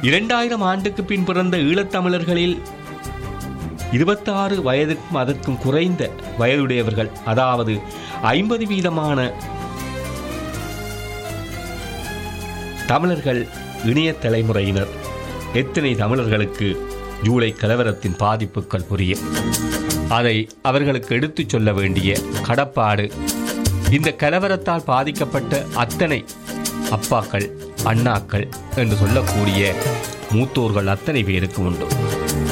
இரண்டாயிரம் ஆண்டுக்கு பின் பிறந்த ஈழத்தமிழர்களில் இருபத்தாறு வயதுக்கும் அதற்கும் குறைந்த வயதுடையவர்கள் அதாவது ஐம்பது வீதமான தமிழர்கள் இணைய தலைமுறையினர் எத்தனை தமிழர்களுக்கு ஜூலை கலவரத்தின் பாதிப்புகள் புரியும் அதை அவர்களுக்கு எடுத்துச் சொல்ல வேண்டிய கடப்பாடு இந்த கலவரத்தால் பாதிக்கப்பட்ட அத்தனை அப்பாக்கள் அண்ணாக்கள் என்று சொல்லக்கூடிய மூத்தோர்கள் அத்தனை பேருக்கு உண்டு